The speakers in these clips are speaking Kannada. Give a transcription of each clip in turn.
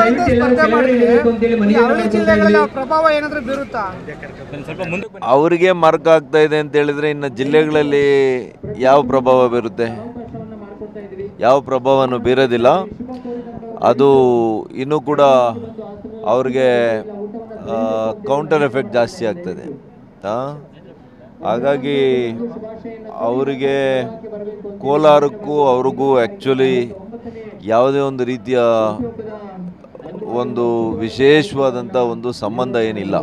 ಅಂತ ಸ್ಪರ್ಧೆ ಮಾಡಿದ್ರೆ ಈ ಹಳ್ಳಿ ಜಿಲ್ಲೆಗಳಲ್ಲಿ ಆ ಪ್ರಭಾವ ಏನಾದ್ರೂ ಬೀರುತ್ತಾ ಅವರಿಗೆ ಮಾರ್ಕ್ ಆಗ್ತಾ ಇದೆ ಅಂತ ಹೇಳಿದ್ರೆ ಇನ್ನು ಜಿಲ್ಲೆಗಳಲ್ಲಿ ಯಾವ ಪ್ರಭಾವ ಬೀರುತ್ತೆ ಯಾವ ಪ್ರಭಾವನೂ ಬೀರೋದಿಲ್ಲ ಅದು ಇನ್ನೂ ಕೂಡ ಅವ್ರಿಗೆ ಕೌಂಟರ್ ಎಫೆಕ್ಟ್ ಜಾಸ್ತಿ ಆಗ್ತದೆ ಆ? ಹಾಗಾಗಿ ಅವರಿಗೆ ಕೋಲಾರಕ್ಕೂ ಅವ್ರಿಗೂ ಆ್ಯಕ್ಚುಲಿ ಯಾವುದೇ ಒಂದು ರೀತಿಯ ಒಂದು ವಿಶೇಷವಾದಂಥ ಒಂದು ಸಂಬಂಧ ಏನಿಲ್ಲ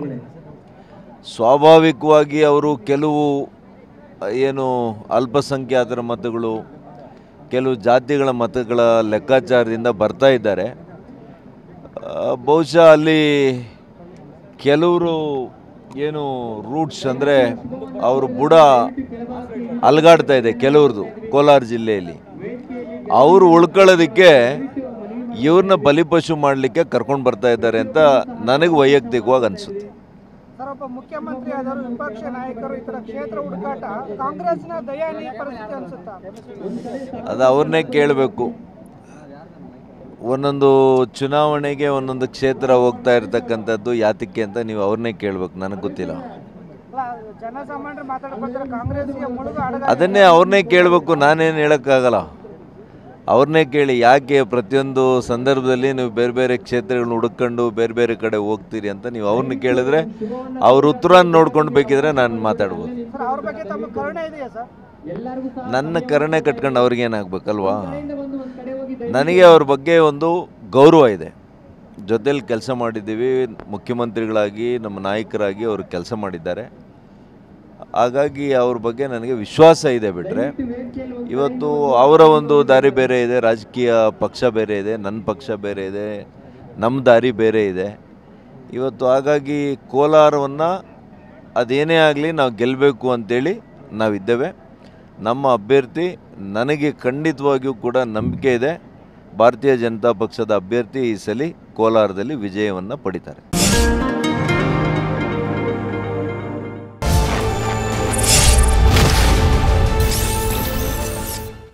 ಸ್ವಾಭಾವಿಕವಾಗಿ ಅವರು ಕೆಲವು ಏನು ಅಲ್ಪಸಂಖ್ಯಾತರ ಮತಗಳು ಕೆಲವು ಜಾತಿಗಳ ಮತಗಳ ಲೆಕ್ಕಾಚಾರದಿಂದ ಬರ್ತಾ ಇದ್ದಾರೆ ಆ, ಬಹುಶಃ ಅಲ್ಲಿ ಕೆಲವರು ಏನು ರೂಟ್ಸ್ ಅಂದರೆ ಅವರು ಬುಡ ಅಲಗಾಡ್ತಾ ಇದೆ ಕೆಲವ್ರದ್ದು ಕೋಲಾರ ಜಿಲ್ಲೆಯಲ್ಲಿ ಅವರು ಉಳ್ಕೊಳ್ಳೋದಕ್ಕೆ ಇವ್ರನ್ನ ಬಲಿಪಶು ಮಾಡಲಿಕ್ಕೆ ಕರ್ಕೊಂಡು ಬರ್ತಾ ಇದ್ದಾರೆ ಅಂತ ನನಗೆ ವೈಯಕ್ತಿಕವಾಗಿ ಅನಿಸುತ್ತೆ ಸರ್ ಒಬ್ಬ ಮುಖ್ಯಮಂತ್ರಿ ಆದವರು ವಿಪಕ್ಷ ನಾಯಕರು ಈ ತರ ಕ್ಷೇತ್ರ ಹುಡುಕಾಟ ಕಾಂಗ್ರೆಸ್ನ ದಯಾನೀಯ ಪರಿಸ್ಥಿತಿ ಅನ್ಸುತ್ತಾ ಅದು ಅವ್ರನ್ನೇ ಕೇಳಬೇಕು ಒಂದೊಂದು ಚುನಾವಣೆಗೆ ಒಂದೊಂದು ಕ್ಷೇತ್ರ ಹೋಗ್ತಾ ಇರ್ತಕ್ಕಂಥದ್ದು ಯಾತಕ್ಕೆ ಅಂತ ನೀವು ಅವ್ರನ್ನೇ ಕೇಳಬೇಕು ನನಗೆ ಗೊತ್ತಿಲ್ಲ ಅಲ್ಲ, ಜನಸಾಮಾನ್ಯರು ಮಾತಾಡ್ಕೊತಾರೆ ಕಾಂಗ್ರೆಸ್ಗೆ ಮುಳುಗು ಅಡಗ ಅದನ್ನೇ ಅವ್ರನ್ನೇ ಕೇಳಬೇಕು ನಾನೇನು ಹೇಳೋಕ್ಕಾಗಲ್ಲ ಅವ್ರನ್ನೇ ಕೇಳಿ ಯಾಕೆ ಪ್ರತಿಯೊಂದು ಸಂದರ್ಭದಲ್ಲಿ ನೀವು ಬೇರೆ ಬೇರೆ ಕ್ಷೇತ್ರಗಳನ್ನ ಹುಡ್ಕೊಂಡು ಬೇರೆ ಬೇರೆ ಕಡೆ ಹೋಗ್ತೀರಿ ಅಂತ ನೀವು ಅವ್ರನ್ನ ಕೇಳಿದ್ರೆ ಅವ್ರ ಉತ್ತರ ನೋಡ್ಕೊಂಡು ಬೇಕಿದ್ರೆ ನಾನು ಮಾತಾಡ್ಬೋದು ಸರ್ ಅವ್ರ ಬಗ್ಗೆ ತಮ್ಮ ಕರುಣೆ ಇದೆಯಾ ಸರ್ ನನ್ನ ಕರುಣೆ ಕಟ್ಕೊಂಡು ಅವ್ರಿಗೇನಾಗಬೇಕಲ್ವಾ ನನಗೆ ಅವ್ರ ಬಗ್ಗೆ ಒಂದು ಗೌರವ ಇದೆ ಜೊತೆಲಿ ಕೆಲಸ ಮಾಡಿದ್ದೀವಿ ಮುಖ್ಯಮಂತ್ರಿಗಳಾಗಿ ನಮ್ಮ ನಾಯಕರಾಗಿ ಅವರು ಕೆಲಸ ಮಾಡಿದ್ದಾರೆ ಹಾಗಾಗಿ ಅವ್ರ ಬಗ್ಗೆ ನನಗೆ ವಿಶ್ವಾಸ ಇದೆ ಬಿಟ್ಟರೆ ಇವತ್ತು ಅವರ ಒಂದು ದಾರಿ ಬೇರೆ ಇದೆ ರಾಜಕೀಯ ಪಕ್ಷ ಬೇರೆ ಇದೆ ನನ್ನ ಪಕ್ಷ ಬೇರೆ ಇದೆ ನಮ್ಮ ದಾರಿ ಬೇರೆ ಇದೆ ಇವತ್ತು ಹಾಗಾಗಿ ಕೋಲಾರವನ್ನು ಅದೇನೇ ಆಗಲಿ ನಾವು ಗೆಲ್ಲಬೇಕು ಅಂತೇಳಿ ನಾವಿದ್ದೇವೆ ನಮ್ಮ ಅಭ್ಯರ್ಥಿ ನನಗೆ ಖಂಡಿತವಾಗಿಯೂ ಕೂಡ ನಂಬಿಕೆ ಇದೆ ಭಾರತೀಯ ಜನತಾ ಪಕ್ಷದ ಅಭ್ಯರ್ಥಿ ಈ ಸಲ ಕೋಲಾರದಲ್ಲಿ ವಿಜಯವನ್ನು ಪಡಿತಾರೆ